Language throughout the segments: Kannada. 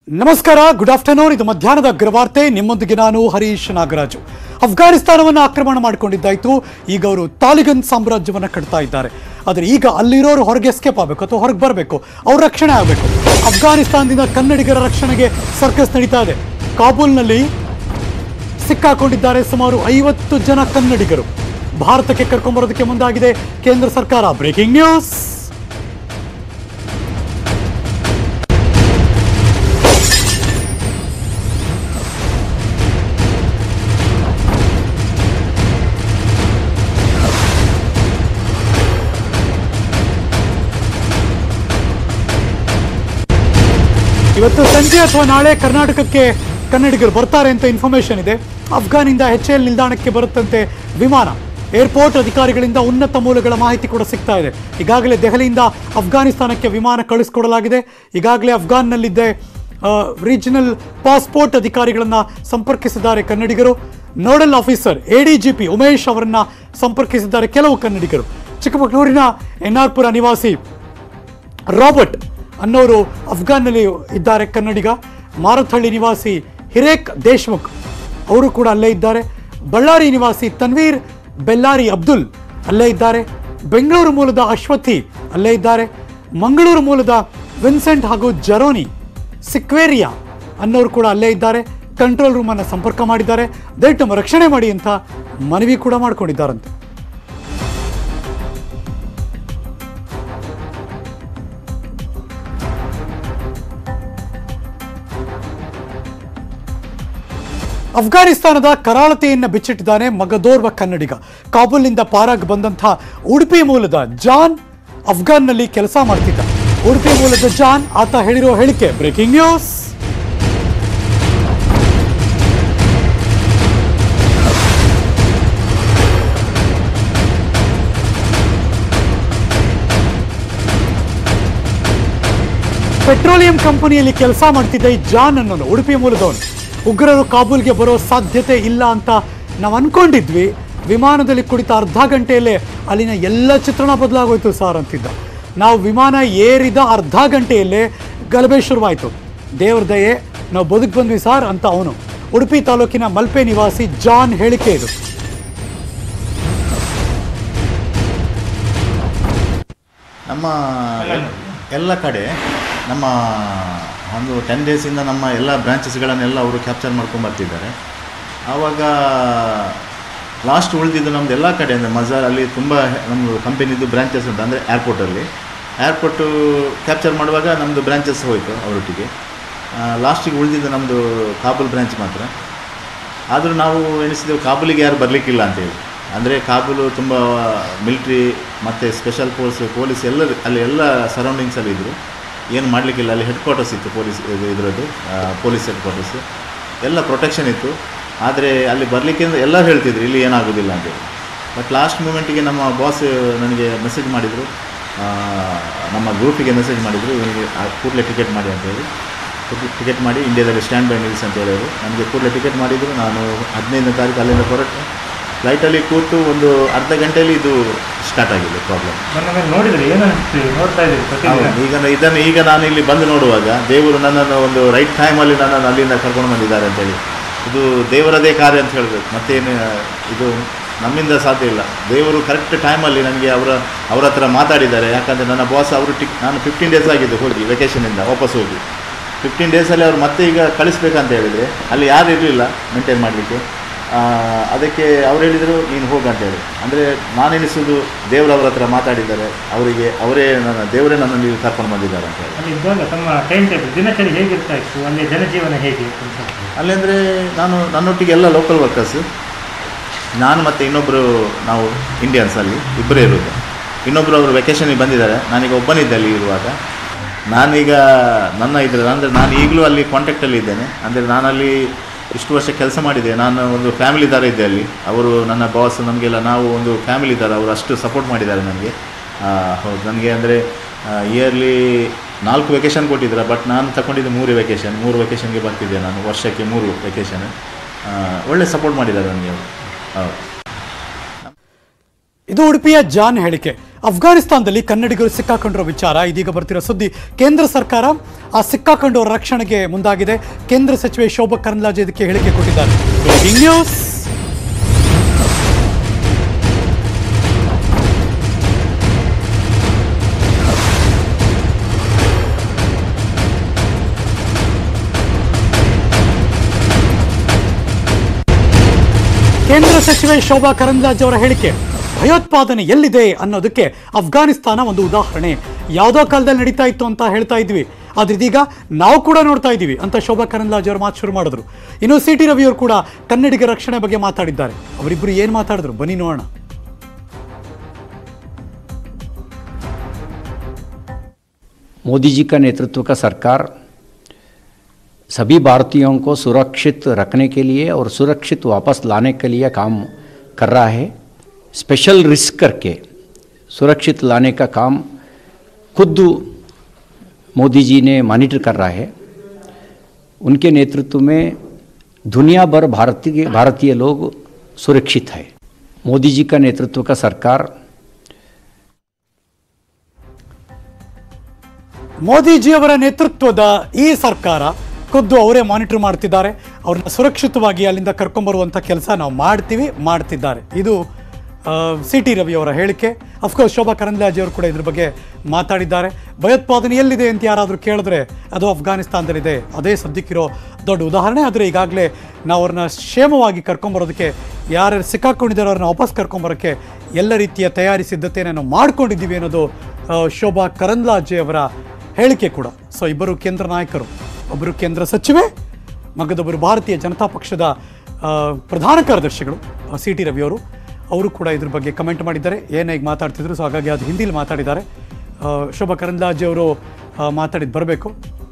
ನಮಸ್ಕಾರ ಗುಡ್ ಆಫ್ಟರ್ನೂನ್ ಇದು ಮಧ್ಯಾಹ್ನದ ಅಗ್ರವಾರ್ತೆ ನಿಮ್ಮೊಂದಿಗೆ ನಾನು ಹರೀಶ್ ನಾಗರಾಜು ಅಫ್ಘಾನಿಸ್ತಾನವನ್ನು ಆಕ್ರಮಣ ಮಾಡಿಕೊಂಡಿದ್ದಾಯ್ತು ಈಗ ಅವರು ತಾಲಿಗನ್ ಸಾಮ್ರಾಜ್ಯವನ್ನು ಕಟ್ತಾ ಇದ್ದಾರೆ ಆದರೆ ಈಗ ಅಲ್ಲಿರೋರು ಹೊರಗೆ ಎಸ್ಕೇಪ್ ಆಗಬೇಕು ಅಥವಾ ಹೊರಗೆ ಬರಬೇಕು ಅವ್ರ ರಕ್ಷಣೆ ಆಗಬೇಕು ಅಫ್ಘಾನಿಸ್ತಾನದಿಂದ ಕನ್ನಡಿಗರ ರಕ್ಷಣೆಗೆ ಸರ್ಕಸ್ ನಡೀತಾ ಇದೆ ಕಾಬೂಲ್ನಲ್ಲಿ ಸಿಕ್ಕಾಕೊಂಡಿದ್ದಾರೆ ಸುಮಾರು ಐವತ್ತು ಜನ ಕನ್ನಡಿಗರು ಭಾರತಕ್ಕೆ ಕರ್ಕೊಂಬರೋದಕ್ಕೆ ಮುಂದಾಗಿದೆ ಕೇಂದ್ರ ಸರ್ಕಾರ ಬ್ರೇಕಿಂಗ್ ನ್ಯೂಸ್ ಇವತ್ತು ಸಂಜೆ ಅಥವಾ ನಾಳೆ ಕರ್ನಾಟಕಕ್ಕೆ ಕನ್ನಡಿಗರು ಬರ್ತಾರೆ ಅಂತ ಇನ್ಫಾರ್ಮೇಶನ್ ಇದೆ ಅಫ್ಘಾನಿಂದ ಎಚ್ ಎಲ್ ನಿಲ್ದಾಣಕ್ಕೆ ಬರುತ್ತಂತೆ ವಿಮಾನ ಏರ್ಪೋರ್ಟ್ ಅಧಿಕಾರಿಗಳಿಂದ ಉನ್ನತ ಮೂಲಗಳ ಮಾಹಿತಿ ಕೂಡ ಸಿಗ್ತಾ ಇದೆ ಈಗಾಗಲೇ ದೆಹಲಿಯಿಂದ ಅಫ್ಘಾನಿಸ್ತಾನಕ್ಕೆ ವಿಮಾನ ಕಳಿಸ್ಕೊಡಲಾಗಿದೆ ಈಗಾಗಲೇ ಅಫ್ಘಾನ್ನಲ್ಲಿದ್ದೆ ರೀಜನಲ್ ಪಾಸ್ಪೋರ್ಟ್ ಅಧಿಕಾರಿಗಳನ್ನ ಸಂಪರ್ಕಿಸಿದ್ದಾರೆ ಕನ್ನಡಿಗರು ನೋಡಲ್ ಆಫೀಸರ್ ಎಡಿಜಿಪಿ ಉಮೇಶ್ ಅವರನ್ನ ಸಂಪರ್ಕಿಸಿದ್ದಾರೆ ಕೆಲವು ಕನ್ನಡಿಗರು ಚಿಕ್ಕಮಗಳೂರಿನ ಎನ್ ಆರ್ ಪುರ ನಿವಾಸಿ ರಾಬರ್ಟ್ ಅನ್ನೋರು ಅಫ್ಘಾನ್ನಲ್ಲಿ ಇದ್ದಾರೆ ಕನ್ನಡಿಗ ಮಾರಥಹಳ್ಳಿ ನಿವಾಸಿ ಹಿರೇಕ್ ದೇಶ್ಮುಖ್ ಅವರು ಕೂಡ ಅಲ್ಲೇ ಇದ್ದಾರೆ ಬಳ್ಳಾರಿ ನಿವಾಸಿ ತನ್ವೀರ್ ಬೆಲ್ಲಾರಿ ಅಬ್ದುಲ್ ಅಲ್ಲೇ ಇದ್ದಾರೆ ಬೆಂಗಳೂರು ಮೂಲದ ಅಶ್ವಥಿ ಅಲ್ಲೇ ಇದ್ದಾರೆ ಮಂಗಳೂರು ಮೂಲದ ವಿನ್ಸೆಂಟ್ ಹಾಗೂ ಜರೋನಿ ಸಿಕ್ವೇರಿಯಾ ಅನ್ನೋರು ಕೂಡ ಅಲ್ಲೇ ಇದ್ದಾರೆ ಕಂಟ್ರೋಲ್ ರೂಮನ್ನು ಸಂಪರ್ಕ ಮಾಡಿದ್ದಾರೆ ದಯವಿಟ್ಟು ನಮ್ಮ ರಕ್ಷಣೆ ಮಾಡಿ ಅಂತ ಮನವಿ ಕೂಡ ಮಾಡ್ಕೊಂಡಿದ್ದಾರಂತೆ ಅಫ್ಘಾನಿಸ್ತಾನದ ಕರಾಳತೆಯನ್ನು ಬಿಚ್ಚಿಟ್ಟಿದ್ದಾನೆ ಮಗದೋರ್ವ ಕನ್ನಡಿಗ ಕಾಬೂಲ್ನಿಂದ ಪಾರಾಗ್ ಬಂದಂತಹ ಉಡುಪಿ ಮೂಲದ ಜಾನ್ ಅಫ್ಘಾನ್ನಲ್ಲಿ ಕೆಲಸ ಮಾಡ್ತಿದ್ದ ಉಡುಪಿ ಮೂಲದ ಜಾನ್ ಆತ ಹೇಳಿರೋ ಹೇಳಿಕೆ ಬ್ರೇಕಿಂಗ್ ನ್ಯೂಸ್ ಪೆಟ್ರೋಲಿಯಂ ಕಂಪನಿಯಲ್ಲಿ ಕೆಲಸ ಮಾಡ್ತಿದ್ದ ಈ ಜಾನ್ ಅನ್ನೋನು ಉಡುಪಿ ಮೂಲದವನು ಉಗ್ರರು ಕಾಬೂಲ್ಗೆ ಬರೋ ಸಾಧ್ಯತೆ ಇಲ್ಲ ಅಂತ ನಾವು ಅನ್ಕೊಂಡಿದ್ವಿ ವಿಮಾನದಲ್ಲಿ ಕುಳಿತ ಅರ್ಧ ಗಂಟೆಯಲ್ಲೇ ಅಲ್ಲಿನ ಎಲ್ಲ ಚಿತ್ರಣ ಬದಲಾಗೋಯ್ತು ಸರ್ ಅಂತಿದ್ದ ನಾವು ವಿಮಾನ ಏರಿದ ಅರ್ಧ ಗಂಟೆಯಲ್ಲೇ ಗಲಭೆ ಶುರುವಾಯಿತು ದೇವ್ರ ದಯೆ ನಾವು ಬದುಕು ಬಂದ್ವಿ ಸರ್ ಅಂತ ಅವನು ಉಡುಪಿ ತಾಲೂಕಿನ ಮಲ್ಪೆ ನಿವಾಸಿ ಜಾನ್ ಹೇಳಿಕೆ ಇದು ನಮ್ಮ ಎಲ್- ಎಲ್ಲ ಕಡೆ ನಮ್ಮ ಒಂದು ಟೆನ್ ಡೇಸಿಂದ ನಮ್ಮ ಎಲ್ಲ ಬ್ರಾಂಚಸ್ಗಳನ್ನೆಲ್ಲ ಅವರು ಕ್ಯಾಪ್ಚರ್ ಮಾಡ್ಕೊಂಡು ಬರ್ತಿದ್ದಾರೆ ಆವಾಗ ಲಾಸ್ಟ್ ಉಳಿದಿದ್ದು ನಮ್ಮದು ಎಲ್ಲ ಕಡೆ ಅಂದರೆ ಮಜಾರ್ ಅಲ್ಲಿ ತುಂಬ ನಮ್ಮದು ಕಂಪನಿದು ಬ್ರಾಂಚಸ್ ಉಂಟು ಅಂದರೆ ಏರ್ಪೋರ್ಟಲ್ಲಿ ಏರ್ಪೋರ್ಟು ಕ್ಯಾಪ್ಚರ್ ಮಾಡುವಾಗ ನಮ್ಮದು ಬ್ರಾಂಚಸ್ ಹೋಯಿತು ಅವರೊಟ್ಟಿಗೆ ಲಾಸ್ಟಿಗೆ ಉಳಿದಿದ್ದು ನಮ್ಮದು ಕಾಬೂಲ್ ಬ್ರಾಂಚ್ ಮಾತ್ರ ಆದರೂ ನಾವು ಎಣಿಸಿದೆವು ಕಾಬೂಲಿಗೆ ಯಾರು ಬರಲಿಕ್ಕಿಲ್ಲ ಅಂತೇಳಿ ಅಂದರೆ ಕಾಬೂಲು ತುಂಬ ಮಿಲ್ಟ್ರಿ ಮತ್ತು ಸ್ಪೆಷಲ್ ಫೋರ್ಸ್ ಪೊಲೀಸ್ ಎಲ್ಲ ಅಲ್ಲಿ ಎಲ್ಲ ಸರೌಂಡಿಂಗ್ಸಲ್ಲಿ ಇದ್ದರು ಏನು ಮಾಡಲಿಕ್ಕಿಲ್ಲ ಅಲ್ಲಿ ಹೆಡ್ ಕ್ವಾರ್ಟರ್ಸ್ ಇತ್ತು ಪೊಲೀಸ್ ಇದು ಇದರದ್ದು ಪೊಲೀಸ್ ಹೆಡ್ ಕ್ವಾರ್ಟರ್ಸ್ ಎಲ್ಲ ಪ್ರೊಟೆಕ್ಷನ್ ಇತ್ತು ಆದರೆ ಅಲ್ಲಿ ಬರಲಿಕ್ಕೆ ಎಲ್ಲ ಹೇಳ್ತಿದ್ರು ಇಲ್ಲಿ ಏನಾಗೋದಿಲ್ಲ ಅಂತೇಳಿ ಬಟ್ ಲಾಸ್ಟ್ ಮೂಮೆಂಟಿಗೆ ನಮ್ಮ ಬಾಸ್ ನನಗೆ ಮೆಸೇಜ್ ಮಾಡಿದರು ನಮ್ಮ ಗ್ರೂಪಿಗೆ ಮೆಸೇಜ್ ಮಾಡಿದರು ಇವನಿಗೆ ಕೂಡಲೇ ಟಿಕೆಟ್ ಮಾಡಿ ಅಂತೇಳಿ ಟಿಕೆಟ್ ಮಾಡಿ ಇಂಡಿಯಾದಲ್ಲಿ ಸ್ಟ್ಯಾಂಡ್ ಬೈ ನಿಲ್ಸ್ ಅಂತ ಹೇಳಿದರು ನನಗೆ ಕೂಡಲೇ ಟಿಕೆಟ್ ಮಾಡಿದರು ನಾನು ಹದಿನೈದನೇ ತಾರೀಕು ಅಲ್ಲಿಂದ ಹೊರಟು ಫ್ಲೈಟಲ್ಲಿ ಕೂತು ಒಂದು ಅರ್ಧ ಗಂಟೆಯಲ್ಲಿ ಇದು ಸ್ಟಾರ್ಟ್ ಆಗಿದೆ ಪ್ರಾಬ್ಲಮ್ ಮೊನ್ನೆ ಮೇಲೆ ನೋಡಿದ್ರಿ ಏನು ಅನಿಸ್ತು ನೋಡ್ತಾ ಇದ್ದೀರಿ ಪ್ರತಿದಿನ ಈಗ ಇದನ್ನು ಈಗ ನಾನು ಇಲ್ಲಿ ಬಂದು ನೋಡುವಾಗ ದೇವರು ನನ್ನನ್ನು ಒಂದು ರೈಟ್ ಟೈಮಲ್ಲಿ ನನ್ನನ್ನು ಅಲ್ಲಿಂದ ಕರ್ಕೊಂಡು ಬಂದಿದ್ದಾರೆ ಅಂತೇಳಿ ಇದು ದೇವರದೇ ಕಾರ್ಯ ಅಂತ ಹೇಳಬೇಕು ಮತ್ತೇನು ಇದು ನಮ್ಮಿಂದ ಸಾಧ್ಯ ಇಲ್ಲ ದೇವರು ಕರೆಕ್ಟ್ ಟೈಮಲ್ಲಿ ನನಗೆ ಅವರ ಅವ್ರ ಹತ್ರ ಮಾತಾಡಿದ್ದಾರೆ ಯಾಕಂದರೆ ನನ್ನ ಬಾಸ್ ಅವರು ಟಿಕ್ ನಾನು ಫಿಫ್ಟೀನ್ ಡೇಸ್ ಆಗಿದೆ ಹೋಗಿ ವೆಕೇಷನಿಂದ ವಾಪಸ್ ಹೋಗಿ ಫಿಫ್ಟೀನ್ ಡೇಸಲ್ಲಿ ಅವ್ರು ಮತ್ತೆ ಈಗ ಕಳಿಸ್ಬೇಕಂತ ಹೇಳಿದರೆ ಅಲ್ಲಿ ಯಾರು ಇರಲಿಲ್ಲ ಮೇಂಟೈನ್ ಮಾಡಲಿಕ್ಕೆ ಅದಕ್ಕೆ ಅವ್ರು ಹೇಳಿದರು ನೀನು ಹೋಗು ಅಂತೇಳಿ ಅಂದರೆ ನಾನೆನಿಸೋದು ದೇವರವ್ರ ಹತ್ರ ಮಾತಾಡಿದ್ದಾರೆ ಅವರಿಗೆ ಅವರೇ ನನ್ನ ದೇವರೇ ನನ್ನನ್ನು ಇಲ್ಲಿ ಕರ್ಕೊಂಡು ಬಂದಿದ್ದಾರೆ ಅಂತ ಹೇಳಿ ಅಲ್ಲಿ ಇದ್ದಾಗ ತಮ್ಮ ಟೈಮ್ ಟೇಬಲ್ ದಿನಚರಿ ಹೇಗಿರ್ತಾ ಇತ್ತು ಅಲ್ಲಿ ಜನಜೀವನ ಹೇಗೆ ಅಂತ ಅಲ್ಲೆಂದರೆ ನಾನು ನನ್ನೊಟ್ಟಿಗೆ ಎಲ್ಲ ಲೋಕಲ್ ವರ್ಕರ್ಸ್ ನಾನು ಮತ್ತು ಇನ್ನೊಬ್ಬರು ನಾವು ಇಂಡಿಯನ್ಸ್ ಅಲ್ಲಿ ಇಬ್ಬರೇ ಇರೋದು ಇನ್ನೊಬ್ಬರು ಅವರು ವೆಕೇಷನಿಗೆ ಬಂದಿದ್ದಾರೆ ನಾನೀಗ ಒಬ್ಬನಿದ್ದೆ ಅಲ್ಲಿ ಇರುವಾಗ ನಾನೀಗ ನನ್ನ ಇದ್ರ ಅಂದರೆ ನಾನು ಈಗಲೂ ಅಲ್ಲಿ ಕಾಂಟ್ಯಾಕ್ಟಲ್ಲಿ ಇದ್ದೇನೆ ಅಂದರೆ ನಾನಲ್ಲಿ ಇಷ್ಟು ವರ್ಷ ಕೆಲಸ ಮಾಡಿದೆ ನಾನು ಒಂದು ಫ್ಯಾಮಿಲಿ ಥರ ಇದ್ದೆ ಅಲ್ಲಿ ಅವರು ನನ್ನ ಬಾಸ್ ನಮಗೆಲ್ಲ ನಾವು ಒಂದು ಫ್ಯಾಮಿಲಿ ಥರ ಅವರು ಅಷ್ಟು ಸಪೋರ್ಟ್ ಮಾಡಿದ್ದಾರೆ ನನಗೆ ಆ, ಹೌದು ನನಗೆ ಅಂದರೆ ಇಯರ್ಲಿ ನಾಲ್ಕು ವೆಕೇಷನ್ ಕೊಟ್ಟಿದ್ದಾರೆ ಬಟ್ ನಾನು ತಗೊಂಡಿದ್ದು ಮೂರು ವೆಕೇಷನ್ ಮೂರು ವೆಕೇಷನ್ಗೆ ಬರ್ತಿದ್ದೆ ನಾನು ವರ್ಷಕ್ಕೆ ಮೂರು ವೆಕೇಷನ್ ಒಳ್ಳೆ ಸಪೋರ್ಟ್ ಮಾಡಿದ್ದಾರೆ ನನಗೆ ಅವರು ಹೌದು ಇದು ಉಡುಪಿಯ ಜಾನ್ ಹೇಳಿಕೆ ಅಫ್ಘಾನಿಸ್ತಾನದಲ್ಲಿ ಕನ್ನಡಿಗರು ಸಿಕ್ಕಾಕೊಂಡಿರೋ ವಿಚಾರ ಇದೀಗ ಬರ್ತಿರೋ ಸುದ್ದಿ ಕೇಂದ್ರ ಸರ್ಕಾರ ಆ ಸಿಕ್ಕಾಕೊಂಡವರ ರಕ್ಷಣೆಗೆ ಮುಂದಾಗಿದೆ ಕೇಂದ್ರ ಸಚಿವೆ ಶೋಭಾ ಕರಂದ್ಲಾಜೆ ಇದಕ್ಕೆ ಹೇಳಿಕೆ ಕೊಟ್ಟಿದ್ದಾರೆ ಬ್ರೇಕಿಂಗ್ ನ್ಯೂಸ್ ಕೇಂದ್ರ ಸಚಿವೆ ಶೋಭಾ ಕರಂದ್ಲಾಜೆ ಅವರ ಹೇಳಿಕೆ ಭಯೋತ್ಪಾದನೆ ಎಲ್ಲಿದೆ ಅನ್ನೋದಕ್ಕೆ ಅಫ್ಘಾನಿಸ್ತಾನ ಒಂದು ಉದಾಹರಣೆ ಯಾವುದೋ ಕಾಲದಲ್ಲಿ ನಡೀತಾ ಇತ್ತು ಅಂತ ಹೇಳ್ತಾ ಇದ್ವಿ ಆದ್ರೆ ಇದೀಗ ನಾವು ಕೂಡ ನೋಡ್ತಾ ಇದ್ದೀವಿ ಅಂತ ಶೋಭಾ ಕರಂದ್ಲಾಜೆ ಅವರು ಮಾತು ಶುರು ಮಾಡಿದ್ರು ಇನ್ನು ಸಿ ಟಿ ರವಿ ಅವರು ಕೂಡ ಕನ್ನಡಿಗರ ರಕ್ಷಣೆ ಬಗ್ಗೆ ಮಾತಾಡಿದ್ದಾರೆ ಅವರಿಬ್ಬರು ಏನು ಮಾತಾಡಿದ್ರು ಬನ್ನಿ ನೋಡೋಣ मोदी जी का नेतृत्व का सरकार सभी भारतीयों को सुरक्षित रखने के लिए और सुरक्षित वापस लाने के लिए काम कर रहा है स्पेशल रिस्क करके सुरक्षित लाने का काम खुद मोदी जी ने मॉनिटर कर रहा है उनके नेतृत्व में दुनिया भर भारतीय भारतीय लोग सुरक्षित है मोदी जी का नेतृत्व का सरकार ಮೋದಿಜಿಯವರ ನೇತೃತ್ವದ ಈ ಸರ್ಕಾರ ಖುದ್ದು ಅವರೇ ಮಾನಿಟರ್ ಮಾಡ್ತಿದ್ದಾರೆ ಅವ್ರನ್ನ ಸುರಕ್ಷಿತವಾಗಿ ಅಲ್ಲಿಂದ ಕರ್ಕೊಂಬರುವಂಥ ಕೆಲಸ ನಾವು ಮಾಡ್ತೀವಿ ಮಾಡ್ತಿದ್ದಾರೆ ಇದು ಸಿ ಟಿ ರವಿ ಅವರ ಹೇಳಿಕೆ ಅಫ್ಕೋರ್ಸ್ ಶೋಭಾ ಕರಂದ್ಲಾಜೆ ಅವರು ಕೂಡ ಇದ್ರ ಬಗ್ಗೆ ಮಾತಾಡಿದ್ದಾರೆ ಭಯೋತ್ಪಾದನೆ ಎಲ್ಲಿದೆ ಅಂತ ಯಾರಾದರೂ ಕೇಳಿದ್ರೆ ಅದು ಅಫ್ಘಾನಿಸ್ತಾನದಲ್ಲಿದೆ ಅದೇ ಸದ್ಯಕ್ಕಿರೋ ದೊಡ್ಡ ಉದಾಹರಣೆ ಆದರೆ ಈಗಾಗಲೇ ನಾವು ಅವ್ರನ್ನ ಕ್ಷೇಮವಾಗಿ ಕರ್ಕೊಂಬರೋದಕ್ಕೆ ಯಾರ್ಯಾರು ಸಿಕ್ಕಾಕೊಂಡಿದ್ದಾರೋ ಅವ್ರನ್ನ ವಾಪಸ್ ಕರ್ಕೊಂಬರೋಕ್ಕೆ ಎಲ್ಲ ರೀತಿಯ ತಯಾರಿ ಸಿದ್ಧತೆಯನ್ನು ನಾವು ಮಾಡ್ಕೊಂಡಿದ್ದೀವಿ ಅನ್ನೋದು ಆ, ಶೋಭಾ ಕರಂದ್ಲಾಜೆ ಅವರ ಹೇಳಿಕೆ ಕೂಡ ಸೊ ಇಬ್ಬರು ಕೇಂದ್ರ ನಾಯಕರು ಒಬ್ಬರು ಕೇಂದ್ರ ಸಚಿವೆ ಮಗದೊಬ್ಬರು ಭಾರತೀಯ ಜನತಾ ಪಕ್ಷದ ಆ, ಪ್ರಧಾನ ಕಾರ್ಯದರ್ಶಿಗಳು ಸಿ ಟಿ ರವಿ ಅವರು ಅವರು ಕೂಡ ಇದ್ರ ಬಗ್ಗೆ ಕಮೆಂಟ್ ಮಾಡಿದ್ದಾರೆ ಏನಾಗಿ ಮಾತಾಡ್ತಿದ್ರು ಸೊ ಹಾಗಾಗಿ ಅದು ಹಿಂದಿಲಿ ಮಾತಾಡಿದ್ದಾರೆ ಆ, ಶೋಭಾ ಕರಂದ್ಲಾಜೆ ಅವರು ಮಾತಾಡಿದ್ದು ಬರಬೇಕು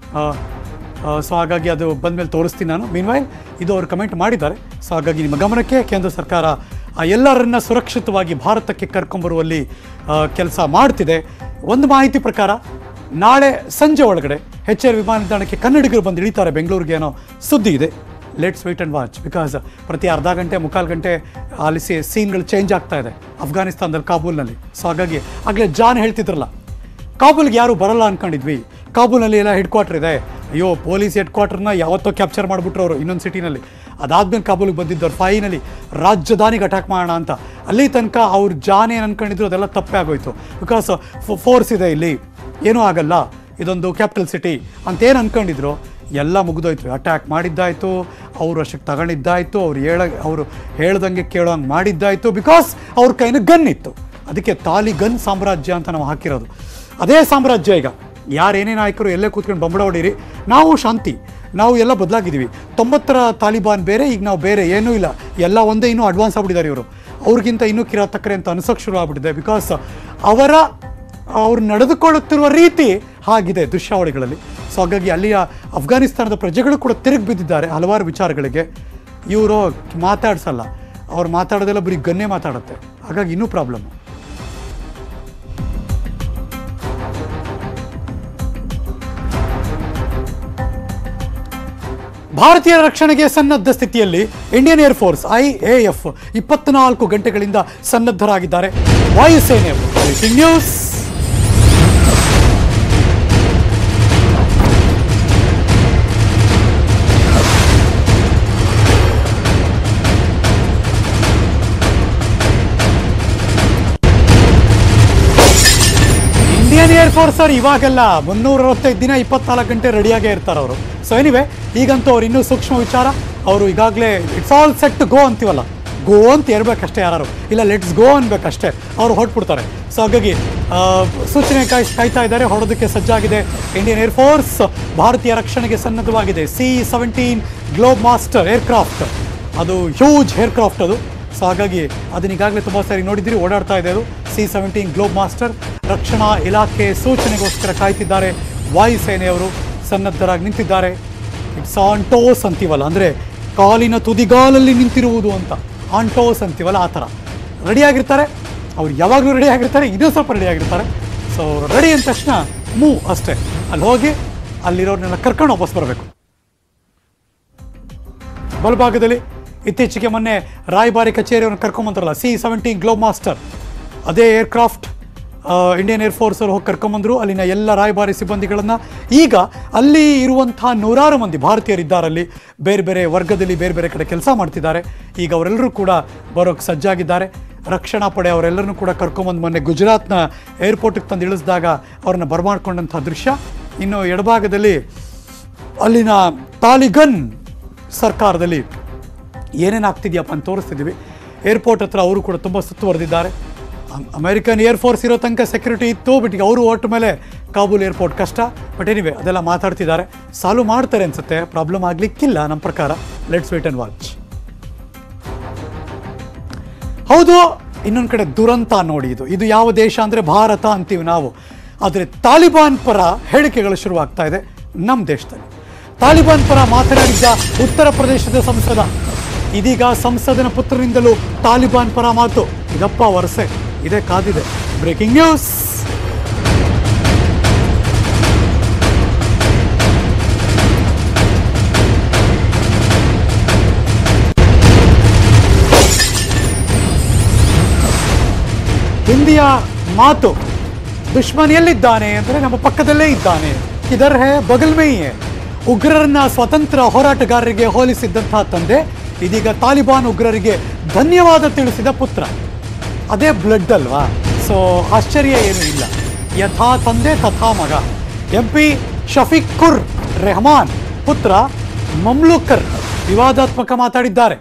ಸೊ ಹಾಗಾಗಿ ಅದು ಬಂದಮೇಲೆ ತೋರಿಸ್ತೀನಿ ನಾನು ಮೀನ್ವೈಲ್ ಇದು ಅವರು ಕಮೆಂಟ್ ಮಾಡಿದ್ದಾರೆ ಸೊ ಹಾಗಾಗಿ ನಿಮ್ಮ ಗಮನಕ್ಕೆ ಕೇಂದ್ರ ಸರ್ಕಾರ ಆ ಎಲ್ಲರನ್ನ ಸುರಕ್ಷಿತವಾಗಿ ಭಾರತಕ್ಕೆ ಕರ್ಕೊಂಬರುವಲ್ಲಿ ಕೆಲಸ ಮಾಡ್ತಿದೆ ಒಂದು ಮಾಹಿತಿ ಪ್ರಕಾರ ನಾಳೆ ಸಂಜೆ ಒಳಗಡೆ ಎಚ್ ಆರ್ ವಿಮಾನ ನಿಲ್ದಾಣಕ್ಕೆ ಕನ್ನಡಿಗರು ಬಂದು ಇಳಿತಾರೆ ಬೆಂಗಳೂರಿಗೆ ಅನ್ನೋ ಸುದ್ದಿ ಇದೆ let's wait and watch because ಪ್ರತಿ ಅರ್ಧ ಗಂಟೆ ಮುಕ್ಕಾಲು ಗಂಟೆ ಅಲ್ಲಿ ಸಿ ಸೀನ್ಗಳು ಚೇಂಜ್ ಆಗ್ತಾ ಇದೆ ಅಫ್ಘಾನಿಸ್ತಾನದಲ್ಲಿ ಕಾಬೂಲ್ನಲ್ಲಿ ಸೊ ಹಾಗಾಗಿ ಆಗಲೇ ಜಾನ್ ಹೇಳ್ತಿದ್ರಲ್ಲ ಕಾಬೂಲ್ಗೆ ಯಾರು ಬರಲ್ಲ ಅನ್ಕೊಂಡಿದ್ವಿ ಕಾಬೂಲ್ನಲ್ಲಿ ಎಲ್ಲ ಹೆಡ್ ಕ್ವಾರ್ಟರ್ ಇದೆ ಅಯ್ಯೋ ಪೊಲೀಸ್ ಹೆಡ್ ಕ್ವಾರ್ಟರ್ನ ಯಾವತ್ತೋ ಕ್ಯಾಪ್ಚರ್ ಮಾಡಿಬಿಟ್ರು ಅವರು ಇನ್ನೊಂದು ಸಿಟಿನಲ್ಲಿ ಅದಾದ್ಮೇಲೆ ಕಾಬೂಲ್ಗೆ ಬಂದಿದ್ದವ್ರು ಫೈನಲಿ ರಾಜಧಾನಿಗೆ ಅಟ್ಯಾಕ್ ಮಾಡೋಣ ಅಂತ ಅಲ್ಲಿ ತನಕ ಅವ್ರು ಜಾನ್ ಏನು ಅನ್ಕೊಂಡಿದ್ರು ಅದೆಲ್ಲ ತಪ್ಪೇ ಆಗೋಯ್ತು ಬಿಕಾಸ್ ಫೋರ್ಸ್ ಇದೆ ಇಲ್ಲಿ ಏನೂ ಆಗಲ್ಲ ಇದೊಂದು ಕ್ಯಾಪಿಟಲ್ ಸಿಟಿ ಅಂತೇನು ಅನ್ಕೊಂಡಿದ್ರು ಎಲ್ಲ ಮುಗಿದೋಯ್ತು ಅಟ್ಯಾಕ್ ಮಾಡಿದ್ದಾಯ್ತು ಅವ್ರು ಅಷ್ಟಕ್ಕೆ ತಗೊಂಡಿದ್ದಾಯ್ತು ಅವ್ರು ಹೇಳ ಅವರು ಹೇಳ್ದಂಗೆ ಕೇಳೋಂಗೆ ಮಾಡಿದ್ದಾಯ್ತು ಬಿಕಾಸ್ ಅವ್ರ ಕೈನ ಗನ್ ಇತ್ತು ಅದಕ್ಕೆ ತಾಲಿ ಗನ್ ಸಾಮ್ರಾಜ್ಯ ಅಂತ ನಾವು ಹಾಕಿರೋದು ಅದೇ ಸಾಮ್ರಾಜ್ಯ ಈಗ ಯಾರೇನೇ ನಾಯಕರು ಎಲ್ಲೇ ಕೂತ್ಕೊಂಡು ಬಂಬಡ ಹೊಡೀರಿ ನಾವು ಶಾಂತಿ ನಾವು ಎಲ್ಲ ಬದಲಾಗಿದ್ದೀವಿ ತೊಂಬತ್ತರ ತಾಲಿಬಾನ್ ಬೇರೆ ಈಗ ನಾವು ಬೇರೆ ಏನೂ ಇಲ್ಲ ಎಲ್ಲ ಒಂದೇ ಇನ್ನೂ ಅಡ್ವಾನ್ಸ್ ಆಗ್ಬಿಟ್ಟಿದ್ದಾರೆ ಇವರು ಅವ್ರಿಗಿಂತ ಇನ್ನೂ ಕಿರಾತಕರೆ ಅಂತ ಅನ್ಸೋಕೆ ಶುರು ಆಗ್ಬಿಟ್ಟಿದೆ ಬಿಕಾಸ್ ಅವರ ಅವ್ರು ನಡೆದುಕೊಳ್ಳುತ್ತಿರುವ ರೀತಿ ಹಾಗಿದೆ ದೃಶ್ಯಾವಳಿಗಳಲ್ಲಿ ಸೊ ಹಾಗಾಗಿ ಅಲ್ಲಿಯ ಅಫ್ಘಾನಿಸ್ತಾನದ ಪ್ರಜೆಗಳು ಕೂಡ ತಿರುಗಿ ಬಿದ್ದಿದ್ದಾರೆ ಹಲವಾರು ವಿಚಾರಗಳಿಗೆ ಇವರು ಮಾತಾಡ್ಸಲ್ಲ ಅವ್ರು ಮಾತಾಡೋದೆಲ್ಲ ಬರೀ ಗನ್ನೇ ಮಾತಾಡುತ್ತೆ ಹಾಗಾಗಿ ಇನ್ನೂ ಪ್ರಾಬ್ಲಮ್ ಭಾರತೀಯ ರಕ್ಷಣೆಗೆ ಸನ್ನದ್ಧ ಸ್ಥಿತಿಯಲ್ಲಿ Indian air force I A F ಇಪ್ಪತ್ನಾಲ್ಕು ಗಂಟೆಗಳಿಂದ ಸನ್ನದ್ಧರಾಗಿದ್ದಾರೆ ವಾಯುಸೇನೆಯವರು breaking news Indian air force ಅವ್ರು ಇವಾಗೆಲ್ಲ ಮುನ್ನೂರ ಅರವತ್ತೈದು ದಿನ ಇಪ್ಪತ್ನಾಲ್ಕು ಗಂಟೆ ರೆಡಿಯಾಗೇ ಇರ್ತಾರೆ ಅವರು ಸೊ ಎನಿವೆ ಈಗಂತೂ ಅವ್ರು ಇನ್ನೂ ಸೂಕ್ಷ್ಮ ವಿಚಾರ ಅವರು ಈಗಾಗಲೇ ಇಟ್ಸ್ ಆಲ್ ಸೆಟ್ ಗೋ ಅಂತೀವಲ್ಲ ಗೋ ಅಂತ ಇರಬೇಕಷ್ಟೇ ಯಾರು ಇಲ್ಲ ಲೆಟ್ಸ್ ಗೋ ಅನ್ಬೇಕಷ್ಟೇ ಅವ್ರು ಹೊರಟ್ಬಿಡ್ತಾರೆ ಸೊ ಹಾಗಾಗಿ ಆ, ಸೂಚನೆ ಕಾಯ್ ಕಾಯ್ತಾ ಇದ್ದಾರೆ ಹೊರಡೋದಕ್ಕೆ ಸಜ್ಜಾಗಿದೆ ಇಂಡಿಯನ್ ಏರ್ ಫೋರ್ಸ್ ಭಾರತೀಯ ರಕ್ಷಣೆಗೆ ಸನ್ನದ್ಧವಾಗಿದೆ C seventeen Globemaster aircraft ಅದು ಹ್ಯೂಜ್ ಏರ್ಕ್ರಾಫ್ಟ್ ಅದು ಸೊ ಹಾಗಾಗಿ ಅದನ್ನ ಈಗಾಗಲೇ ತುಂಬ ಸಾರಿ ನೋಡಿದ್ದೀರಿ ಓಡಾಡ್ತಾ ಇದೆ ಅದು ಸಿ ಸೆವೆಂಟೀನ್ ಗ್ಲೋಬ್ ಮಾಸ್ಟರ್ ರಕ್ಷಣಾ ಇಲಾಖೆ ಸೂಚನೆಗೋಸ್ಕರ ಕಾಯ್ತಿದ್ದಾರೆ ವಾಯುಸೇನೆಯವರು ಸನ್ನದ್ಧರಾಗಿ ನಿಂತಿದ್ದಾರೆ ಇಟ್ಸ್ ಆನ್ ಟೋಸ್ ಅಂತೀವಲ್ಲ ಅಂದರೆ ಕಾಲಿನ ತುದಿಗಾಲಲ್ಲಿ ನಿಂತಿರುವುದು ಅಂತ ಆನ್ ಟೋಸ್ ಅಂತೀವಲ್ಲ ಆ ಥರ ರೆಡಿಯಾಗಿರ್ತಾರೆ ಅವ್ರು ಯಾವಾಗಲೂ ರೆಡಿ ಆಗಿರ್ತಾರೆ ಇನ್ನೂ ಸ್ವಲ್ಪ ರೆಡಿ ಆಗಿರ್ತಾರೆ ಸೊ ಅವರು ರೆಡಿ ಅಂದ ತಕ್ಷಣ ಮೂವ್ ಅಷ್ಟೇ ಅಲ್ಲಿ ಹೋಗಿ ಅಲ್ಲಿರೋರ್ನೆಲ್ಲ ಕರ್ಕೊಂಡು ವಾಪಸ್ ಬರಬೇಕು ಬಲಭಾಗದಲ್ಲಿ ಇತ್ತೀಚೆಗೆ ಮೊನ್ನೆ ರಾಯಭಾರಿ ಕಚೇರಿಯನ್ನು ಕರ್ಕೊಂಬಂತಾರಲ್ಲ ಸಿ ಸೆವೆಂಟೀನ್ ಗ್ಲೋಬ್ ಮಾಸ್ಟರ್ ಅದೇ ಏರ್ಕ್ರಾಫ್ಟ್ ಇಂಡಿಯನ್ ಏರ್ಫೋರ್ಸ್ ಅವರು ಹೋಗಿ ಕರ್ಕೊಂಬಂದರು ಅಲ್ಲಿನ ಎಲ್ಲ ರಾಯಭಾರಿ ಸಿಬ್ಬಂದಿಗಳನ್ನು ಈಗ ಅಲ್ಲಿ ಇರುವಂಥ ನೂರಾರು ಮಂದಿ ಭಾರತೀಯರಿದ್ದಾರೆ ಅಲ್ಲಿ ಬೇರೆ ಬೇರೆ ವರ್ಗದಲ್ಲಿ ಬೇರೆ ಬೇರೆ ಕಡೆ ಕೆಲಸ ಮಾಡ್ತಿದ್ದಾರೆ ಈಗ ಅವರೆಲ್ಲರೂ ಕೂಡ ಬರೋಕ್ಕೆ ಸಜ್ಜಾಗಿದ್ದಾರೆ ರಕ್ಷಣಾ ಪಡೆ ಅವರೆಲ್ಲರನ್ನೂ ಕೂಡ ಕರ್ಕೊಂಬಂದು ಮೊನ್ನೆ ಗುಜರಾತ್ನ ಏರ್ಪೋರ್ಟಿಗೆ ತಂದು ಇಳಿಸಿದಾಗ ಅವ್ರನ್ನ ಬರಮಾಡ್ಕೊಂಡಂಥ ದೃಶ್ಯ ಇನ್ನು ಎಡಭಾಗದಲ್ಲಿ ಅಲ್ಲಿನ ತಾಲಿಗನ್ ಸರ್ಕಾರದಲ್ಲಿ ಏನೇನು ಆಗ್ತಿದೆಯಪ್ಪ ಅಂತ ತೋರಿಸ್ತಿದ್ದೀವಿ ಏರ್ಪೋರ್ಟ್ ಹತ್ರ ಅವರು ಕೂಡ ತುಂಬ ಸುತ್ತುವರೆದಿದ್ದಾರೆ ಅಮ್- ಅಮೆರಿಕನ್ ಏರ್ಫೋರ್ಸ್ ಇರೋ ತನಕ ಸೆಕ್ಯೂರಿಟಿ ಇತ್ತು ಬಟ್ ಈಗ ಅವರು ಹೊರಟ ಮೇಲೆ ಕಾಬೂಲ್ ಏರ್ಪೋರ್ಟ್ ಕಷ್ಟ ಬಟ್ ಎನಿವೆ ಅದೆಲ್ಲ ಮಾತಾಡ್ತಿದ್ದಾರೆ ಸಾಲ್ವ್ ಮಾಡ್ತಾರೆ ಅನ್ಸುತ್ತೆ ಪ್ರಾಬ್ಲಮ್ ಆಗಲಿಕ್ಕಿಲ್ಲ ನಮ್ಮ ಪ್ರಕಾರ ಲೆಟ್ಸ್ ವೇಟ್ ಆ್ಯಂಡ್ ವಾಚ್ ಹೌದು ಇನ್ನೊಂದು ಕಡೆ ದುರಂತ ನೋಡಿ ಇದು ಇದು ಯಾವ ದೇಶ ಅಂದರೆ ಭಾರತ ಅಂತೀವಿ ನಾವು ಆದರೆ ತಾಲಿಬಾನ್ ಪರ ಹೇಳಿಕೆಗಳು ಶುರುವಾಗ್ತಾ ಇದೆ ನಮ್ಮ ದೇಶದಲ್ಲಿ ತಾಲಿಬಾನ್ ಪರ ಮಾತನಾಡಿದ್ದ ಉತ್ತರ ಪ್ರದೇಶದ ಸಂಸದ ಇದೀಗ ಸಂಸದನ ಪುತ್ರನಿಂದಲೂ ತಾಲಿಬಾನ್ ಪರ ಮಾತು ಇದಪ್ಪ ವರಸೆ ಇದೇ ಕಾದಿದೆ ಬ್ರೇಕಿಂಗ್ ನ್ಯೂಸ್ ಹಿಂದಿಯ ಮಾತು ದುಶ್ಮನ್ ಎಲ್ಲಿದ್ದಾನೆ ಅಂದರೆ ನಮ್ಮ ಪಕ್ಕದಲ್ಲೇ ಇದ್ದಾನೆ ಇದರ್ ಹೇ ಬಗಲ್ ಮೇ ಹಿ ಹೇ ಉಗ್ರರನ್ನ ಸ್ವತಂತ್ರ ಹೋರಾಟಗಾರರಿಗೆ ಹೋಲಿಸಿದ್ದಂತಹ ತಂದೆ ಇದೀಗ ತಾಲಿಬಾನ್ ಉಗ್ರರಿಗೆ ಧನ್ಯವಾದ ತಿಳಿಸಿದ ಪುತ್ರ ಅದೇ ಬ್ಲಡ್ ಅಲ್ವಾ ಸೊ ಆಶ್ಚರ್ಯ ಏನೂ ಇಲ್ಲ ಯಥಾ ತಂದೆ ತಥಾ ಮಗ ಎಂ ಪಿ ಶಫೀಕುರ್ ರೆಹಮಾನ್ ಪುತ್ರ ಮಮ್ಲೂಕರ್ ವಿವಾದಾತ್ಮಕ ಮಾತಾಡಿದ್ದಾರೆ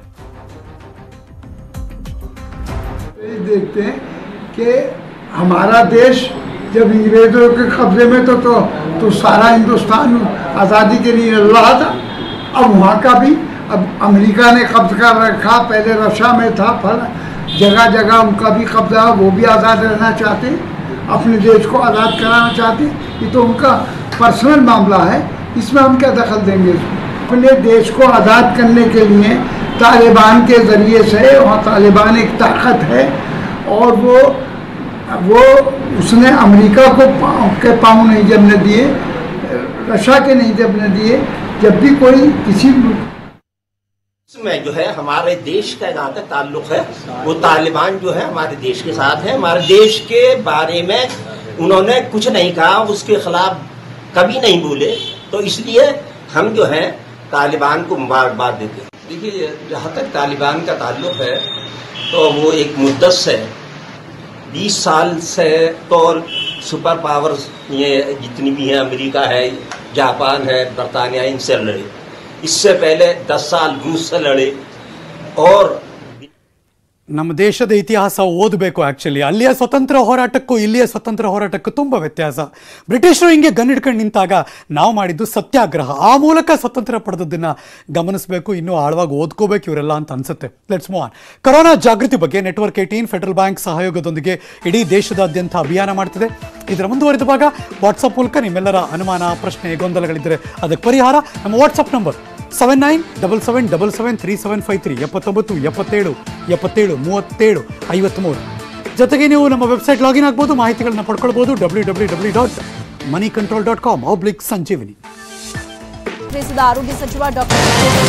यही देखते हैं कि हमारा देश जब अंग्रेजों के कब्जे में तो तो, तो सारा हिंदुस्तान आज़ादी के लिए लड़ रहा था अब वहाँ का भी अब अमेरिका ने कब्ज कर रखा पहले रशिया में था फल जगह जगह उनका भी कब्जा है, वो भी आज़ाद रहना चाहते हैं अपने देश को आज़ाद कराना चाहते हैं ये तो उनका पर्सनल मामला है इसमें हम क्या दखल देंगे इसमें अपने देश को आज़ाद करने के लिए तालिबान के ज़रिए से वहाँ तालिबान एक ताकत है और वो वो उसने अमेरिका को पाँव के पाँव नहीं जमने दिए रशिया के नहीं जमने दिए जब भी कोई किसी मुल्क में जो है हमारे देश का जहाँ तक ताल्लुक है वो तालिबान जो है हमारे देश के साथ है हमारे देश के बारे में उन्होंने कुछ नहीं कहा उसके खिलाफ कभी नहीं बोले तो इसलिए हम जो है तालिबान को मुबारकबाद देते हैं देखिए जहाँ तक तालिबान का ताल्लुक है तो वो एक मुद्दस है बीस साल से तो सुपर पावर्स ये जितनी भी हैं अमेरिका है जापान है बरतानिया इनसे लड़े इससे पहले दस साल रूस से लड़े और ನಮ್ಮ ದೇಶದ ಇತಿಹಾಸ ಓದಬೇಕು ಆ್ಯಕ್ಚುಲಿ ಅಲ್ಲಿಯ ಸ್ವತಂತ್ರ ಹೋರಾಟಕ್ಕೂ ಇಲ್ಲಿಯ ಸ್ವತಂತ್ರ ಹೋರಾಟಕ್ಕೂ ತುಂಬ ವ್ಯತ್ಯಾಸ ಬ್ರಿಟಿಷರು ಹಿಂಗೆ ಗನ್ ಹಿಡ್ಕೊಂಡು ನಿಂತಾಗ ನಾವು ಮಾಡಿದ್ದು ಸತ್ಯಾಗ್ರಹ ಆ ಮೂಲಕ ಸ್ವತಂತ್ರ ಪಡೆದದ್ದನ್ನು ಗಮನಿಸಬೇಕು ಇನ್ನೂ ಆಳವಾಗಿ ಓದ್ಕೋಬೇಕು ಇವರೆಲ್ಲ ಅಂತ ಅನ್ಸುತ್ತೆ ಲೆಟ್ಸ್ ಮೂವ್ ಆನ್ ಕೊರೋನಾ ಜಾಗೃತಿ ಬಗ್ಗೆ ನೆಟ್ವರ್ಕ್ ಏಟೀನ್ ಫೆಡರಲ್ ಬ್ಯಾಂಕ್ ಸಹಯೋಗದೊಂದಿಗೆ ಇಡೀ ದೇಶದಾದ್ಯಂತ ಅಭಿಯಾನ ಮಾಡ್ತಿದೆ ಇದರ ಮುಂದುವರೆದ ಭಾಗ ವಾಟ್ಸಪ್ ಮೂಲಕ ನಿಮ್ಮೆಲ್ಲರ ಅನುಮಾನ ಪ್ರಶ್ನೆ ಗೊಂದಲಗಳಿದ್ದರೆ ಅದಕ್ಕೆ ಪರಿಹಾರ ನಮ್ಮ WhatsApp number seven nine double seven double seven three seven five three ಎಪ್ಪತ್ತೊಂಬತ್ತು ಎಪ್ಪತ್ತೇಳು ಎಪ್ಪತ್ತೇಳು ಮೂವತ್ತೇಳು ಐವತ್ತ್ಮೂರು ಜೊತೆಗೆ ನೀವು ನಮ್ಮ ವೆಬ್ಸೈಟ್ ಲಾಗಿನ್ ಆಗ್ಬೋದು ಮಾಹಿತಿಗಳನ್ನ ಪಡ್ಕೊಳ್ಬೋದು W W W dot moneycontrol dot com oblique Sanjeevini ತಿಳಿಸಿದ ಆರೋಗ್ಯ ಸಚಿವ ಡಾಕ್ಟರ್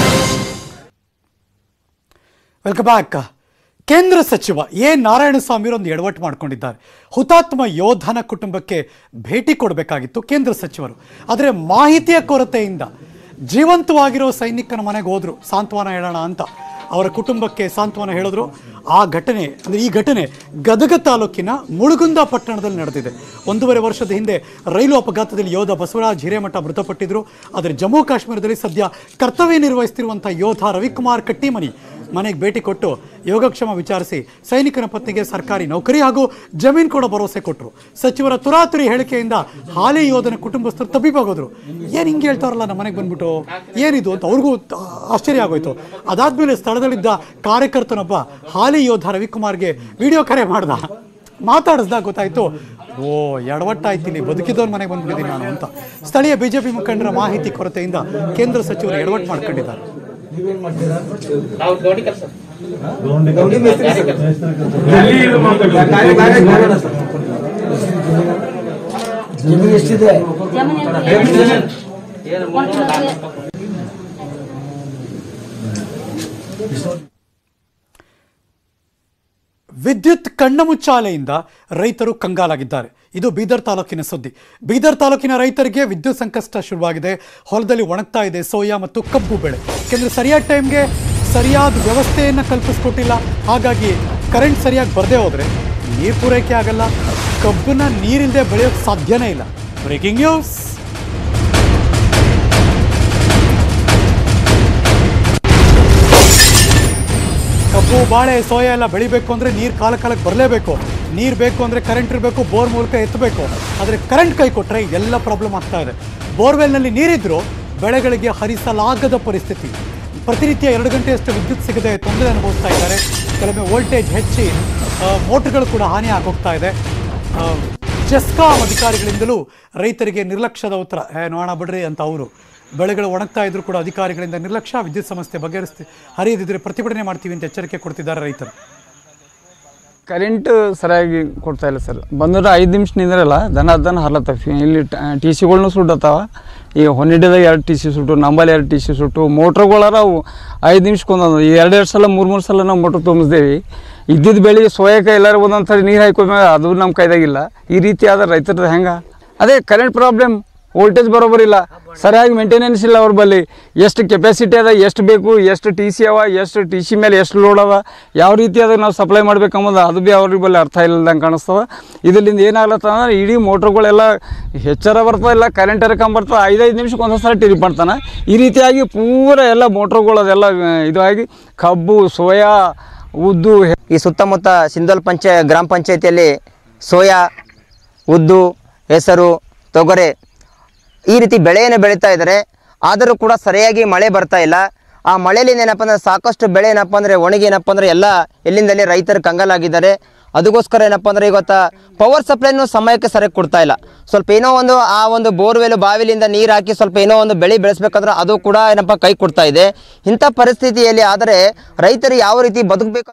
ವೆಲ್ಕಮ್ ಬ್ಯಾಕ್ ಕೇಂದ್ರ ಸಚಿವ ಎ ನಾರಾಯಣಸ್ವಾಮಿ ಒಂದು ಎಡವಟ್ಟು ಮಾಡ್ಕೊಂಡಿದ್ದಾರೆ ಹುತಾತ್ಮ ಯೋಧನ ಕುಟುಂಬಕ್ಕೆ ಭೇಟಿ ಕೊಡಬೇಕಾಗಿತ್ತು ಕೇಂದ್ರ ಸಚಿವರು ಆದರೆ ಮಾಹಿತಿಯ ಕೊರತೆಯಿಂದ ಜೀವಂತವಾಗಿರೋ ಸೈನಿಕನ ಮನೆಗೆ ಹೋದ್ರು ಸಾಂತ್ವನ ಹೇಳೋಣ ಅಂತ ಅವರ ಕುಟುಂಬಕ್ಕೆ ಸಾಂತ್ವನ ಹೇಳಿದ್ರು ಆ ಘಟನೆ ಅಂದರೆ ಈ ಘಟನೆ ಗದಗ ತಾಲೂಕಿನ ಮುಳುಗುಂದ ಪಟ್ಟಣದಲ್ಲಿ ನಡೆದಿದೆ ಒಂದೂವರೆ ವರ್ಷದ ಹಿಂದೆ ರೈಲು ಅಪಘಾತದಲ್ಲಿ ಯೋಧ ಬಸವರಾಜ್ ಹಿರೇಮಠ ಮೃತಪಟ್ಟಿದ್ರು ಆದರೆ ಜಮ್ಮು ಕಾಶ್ಮೀರದಲ್ಲಿ ಸದ್ಯ ಕರ್ತವ್ಯ ನಿರ್ವಹಿಸ್ತಿರುವಂಥ ಯೋಧ ರವಿಕುಮಾರ್ ಕಟ್ಟಿಮನಿ ಮನೆಗೆ ಭೇಟಿ ಕೊಟ್ಟು ಯೋಗಕ್ಷೇಮ ವಿಚಾರಿಸಿ ಸೈನಿಕನ ಪತ್ನಿಗೆ ಸರ್ಕಾರಿ ನೌಕರಿ ಹಾಗೂ ಜಮೀನು ಕೊಡೋ ಭರವಸೆ ಕೊಟ್ಟರು ಸಚಿವರ ತುರಾತುರಿ ಹೇಳಿಕೆಯಿಂದ ಹಾಲಿ ಯೋಧನ ಕುಟುಂಬಸ್ಥರು ತಬ್ಬಿಬೋಗೋದ್ರು ಏನು ಹಿಂಗೆ ಹೇಳ್ತಾರಲ್ಲ ನಮ್ಮ ಮನೆಗೆ ಬಂದ್ಬಿಟ್ಟು ಏನಿದು ಅಂತ ಅವ್ರಿಗೂ ತ- ಆಶ್ಚರ್ಯ ಆಗೋಯ್ತು ಅದಾದ್ಮೇಲೆ ಸ್ಥಳದಲ್ಲಿದ್ದ ಕಾರ್ಯಕರ್ತನೊಬ್ಬ ಹಾಲಿ ಯೋಧ ರವಿಕುಮಾರ್ಗೆ ವಿಡಿಯೋ ಕರೆ ಮಾಡ್ದ ಮಾತಾಡಿಸ್ದಾಗ ಗೊತ್ತಾಯ್ತು ಓ ಎಡವಟ್ಟಾಯ್ತು ಇಲ್ಲಿ ಬದುಕಿದವ್ರ ಮನೆಗೆ ಬಂದ್ಬಿಟ್ಟಿದ್ದೀನಿ ನಾನು ಅಂತ ಸ್ಥಳೀಯ ಬಿಜೆಪಿ ಮುಖಂಡರ ಮಾಹಿತಿ ಕೊರತೆಯಿಂದ ಕೇಂದ್ರ ಸಚಿವರು ಎಡವಟ್ಟು ಮಾಡ್ಕೊಂಡಿದ್ದಾರೆ ವಿದ್ಯುತ್ ಕಣ್ಣಮುಚ್ಚಾಲೆಯಿಂದ ರೈತರು ಕಂಗಾಲಾಗಿದ್ದಾರೆ ಇದು ಬೀದರ್ ತಾಲೂಕಿನ ಸುದ್ದಿ ಬೀದರ್ ತಾಲೂಕಿನ ರೈತರಿಗೆ ವಿದ್ಯುತ್ ಸಂಕಷ್ಟ ಶುರುವಾಗಿದೆ ಹೊಲದಲ್ಲಿ ಒಣಗ್ತಾ ಇದೆ ಸೋಯಾ ಮತ್ತು ಕಬ್ಬು ಬೆಳೆ ಯಾಕೆಂದ್ರೆ ಸರಿಯಾದ ಟೈಮ್ಗೆ ಸರಿಯಾದ ವ್ಯವಸ್ಥೆಯನ್ನು ಕಲ್ಪಿಸ್ಕೊಟ್ಟಿಲ್ಲ ಹಾಗಾಗಿ ಕರೆಂಟ್ ಸರಿಯಾಗಿ ಬರದೇ ಹೋದ್ರೆ ನೀರು ಪೂರೈಕೆ ಆಗಲ್ಲ ಕಬ್ಬನ್ನ ನೀರಿಲ್ಲದೆ ಬೆಳೆಯೋಕ್ಕೆ ಸಾಧ್ಯನೇ ಇಲ್ಲ ಬ್ರೇಕಿಂಗ್ ನ್ಯೂಸ್ ಕಬ್ಬು ಬಾಳೆ ಸೋಯಾ ಎಲ್ಲ ಬೆಳಿಬೇಕು ಅಂದರೆ ನೀರು ಕಾಲ ಕಾಲಕ್ಕೆ ಬರಲೇಬೇಕು ನೀರು ಬೇಕು ಅಂದರೆ ಕರೆಂಟ್ ಇರಬೇಕು ಬೋರ್ ಮೂಲಕ ಎತ್ತಬೇಕು ಆದರೆ ಕರೆಂಟ್ ಕೈ ಕೊಟ್ಟರೆ ಎಲ್ಲ ಪ್ರಾಬ್ಲಮ್ ಆಗ್ತಾ ಇದೆ ಬೋರ್ವೆಲ್ನಲ್ಲಿ ನೀರಿದ್ರೂ ಬೆಳೆಗಳಿಗೆ ಹರಿಸಲಾಗದ ಪರಿಸ್ಥಿತಿ ಪ್ರತಿನಿತ್ಯ ಎರಡು ಗಂಟೆಯಷ್ಟು ವಿದ್ಯುತ್ ಸಿಗದೆ ತೊಂದರೆ ಅನುಭವಿಸ್ತಾ ಇದ್ದಾರೆ ಕೆಲವೊಮ್ಮೆ ವೋಲ್ಟೇಜ್ ಹೆಚ್ಚಿ ಆ, ಮೋಟ್ರ್ಗಳು ಕೂಡ ಹಾನಿ ಆಗೋಗ್ತಾ ಇದೆ ಆ, ಜೆಸ್ಕಾಂ ಅಧಿಕಾರಿಗಳಿಂದಲೂ ರೈತರಿಗೆ ನಿರ್ಲಕ್ಷ್ಯದ ಉತ್ತರ ಏ ನೋಡೋಣ ಬಿಡ್ರಿ ಅಂತ ಅವರು ಬೆಳೆಗಳು ಒಣಗ್ತಾ ಇದ್ರು ಕೂಡ ಅಧಿಕಾರಿಗಳಿಂದ ನಿರ್ಲಕ್ಷ್ಯ ವಿದ್ಯುತ್ ಸಮಸ್ಯೆ ಬಗೆಹರಿಸ್ತಿ ಹರಿಯದಿದ್ರೆ ಪ್ರತಿಭಟನೆ ಮಾಡ್ತೀವಿ ಅಂತ ಎಚ್ಚರಿಕೆ ಕೊಡ್ತಿದ್ದಾರೆ ರೈತರು ಕರೆಂಟ್ ಸರಿಯಾಗಿ ಕೊಡ್ತಾ ಇಲ್ಲ ಸರ್ ಬಂದ್ರೆ ಐದು ನಿಮಿಷ ನಿಂದ್ರಲ್ಲ ದನ ದನ ಹರ್ಲತ್ತವ ಇಲ್ಲಿ ಟಿ ಸಿಗಳ್ನು ಸುಟ್ಟತ್ತಾವ ಈ ಹೊನ್ನಿಡ್ಯದಾಗ ಎರಡು ಟಿ ಸಿ ಸುಟ್ಟು ನಂಬಲ್ಲಿ ಎರಡು ಟಿ ಸಿ ಸುಟ್ಟು ಮೋಟ್ರ್ಗಳಾರ ಅವು ಐದು ನಿಮಿಷಕ್ಕೊಂದೊಂದು ಈ ಎರಡು ಎರಡು ಸಲ ಮೂರು ಮೂರು ಸಲ ನಾವು ಮೋಟ್ರ್ ತುಂಬಿಸ್ದೇವಿ ಇದ್ದಿದ್ದು ಬೆಳಿಗ್ಗೆ ಸೋಯಕ್ಕೆ ಎಲ್ಲರೂ ಒಂದೊಂದು ಸರಿ ನೀರು ಹಾಕೋದ್ಮೇಲೆ ಅದು ನಮ್ಮ ಕೈದಾಗಿಲ್ಲ ಈ ರೀತಿ ಆದ್ರೆ ರೈತರದ್ದು ಹೆಂಗೆ ಅದೇ ಕರೆಂಟ್ ಪ್ರಾಬ್ಲಮ್ ವೋಲ್ಟೇಜ್ ಬರೋಬರಿಲ್ಲ ಸರಿಯಾಗಿ ಮೇಂಟೆನೆನ್ಸ್ ಇಲ್ಲ ಅವ್ರ ಬಳಿ ಎಷ್ಟು ಕೆಪಾಸಿಟಿ ಅದ ಎಷ್ಟು ಬೇಕು ಎಷ್ಟು ಟಿ ಸಿ ಅವ ಎಷ್ಟು ಟಿ ಸಿ ಮೇಲೆ ಎಷ್ಟು ಲೋಡ್ ಅದ ಯಾವ ರೀತಿ ಅದ ನಾವು ಸಪ್ಲೈ ಮಾಡ್ಬೇಕು ಅನ್ನೋದು ಅದು ಭೀ ಅವ್ರ ಬಳಿ ಅರ್ಥ ಇಲ್ಲದಂಗೆ ಕಾಣಿಸ್ತದ ಇದರಿಂದ ಏನಾಗ್ಲತ್ತ ಅಂದ್ರೆ ಇಡೀ ಮೋಟ್ರ್ಗಳೆಲ್ಲ ಹೆಚ್ಚರ ಬರ್ತಾ ಇಲ್ಲ ಕರೆಂಟ್ ಬರ್ತದೆ ಐದೈದು ನಿಮಿಷಕ್ಕೆ ಒಂದೊಂದು ಸಲ ಟಿರಿ ಮಾಡ್ತಾನೆ ಈ ರೀತಿಯಾಗಿ ಪೂರ ಎಲ್ಲ ಮೋಟ್ರ್ಗಳು ಅದೆಲ್ಲ ಆ, ಇದಾಗಿ ಕಬ್ಬು ಸೋಯಾ ಉದ್ದು ಈ ಸುತ್ತಮುತ್ತ ಸಿಂಧೋಲ್ ಪಂಚ ಗ್ರಾಮ ಪಂಚಾಯತಿಯಲ್ಲಿ ಸೋಯಾ ಉದ್ದು ಹೆಸರು ತೊಗರೆ ಈ ರೀತಿ ಬೆಳೆಯನ್ನು ಬೆಳೀತಾ ಇದ್ದಾರೆ ಆದರೂ ಕೂಡ ಸರಿಯಾಗಿ ಮಳೆ ಬರ್ತಾ ಇಲ್ಲ ಆ ಮಳೆಯಲ್ಲಿ ಏನಪ್ಪ ಅಂದರೆ ಸಾಕಷ್ಟು ಬೆಳೆ ಏನಪ್ಪ ಅಂದರೆ ಒಣಗಿ ಏನಪ್ಪ ಅಂದರೆ ಎಲ್ಲ ಎಲ್ಲಿಂದಲೇ ರೈತರು ಕಂಗಾಲಾಗಿದ್ದಾರೆ ಅದಕ್ಕೋಸ್ಕರ ಏನಪ್ಪ ಅಂದರೆ ಇವತ್ತು ಪವರ್ ಸಪ್ಲೈನು ಸಮಯಕ್ಕೆ ಸರಿಯಾಗಿ ಕೊಡ್ತಾ ಇಲ್ಲ ಸ್ವಲ್ಪ ಏನೋ ಒಂದು ಆ ಒಂದು ಬೋರ್ವೆಲ್ ಬಾವಿಲಿಂದ ನೀರು ಹಾಕಿ ಸ್ವಲ್ಪ ಏನೋ ಒಂದು ಬೆಳೆ ಬೆಳೆಸ್ಬೇಕಾದ್ರೆ ಅದು ಕೂಡ ಏನಪ್ಪ ಕೈ ಕೊಡ್ತಾ ಇದೆ ಇಂಥ ಪರಿಸ್ಥಿತಿಯಲ್ಲಿ ಆದರೆ ರೈತರು ಯಾವ ರೀತಿ ಬದುಕಬೇಕು